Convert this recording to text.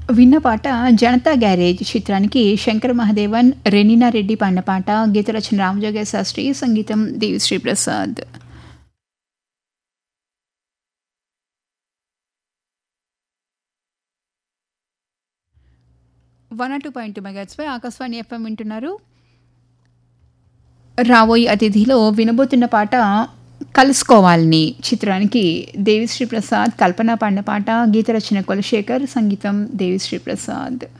విన్న పాట జనతా గ్యారేజ్ చిత్రానికి శంకర మహదేవన్ రెనినా రెడ్డి పాడిన పాట గీతరచన రామజోగ శాస్త్రి సంగీతం Devisri Prasad one two point మెగాట్స్పై ఆకాశవాణి ఎఫ్ఎం వింటున్నారు రాబోయే అతిథిలో వినబోతున్న పాట కలుసుకోవాలని చిత్రానికి దేవిశ్రీ ప్రసాద్ కల్పన పాడిన పాట గీత రచన కులశేఖర్ సంగీతం దేవిశ్రీ ప్రసాద్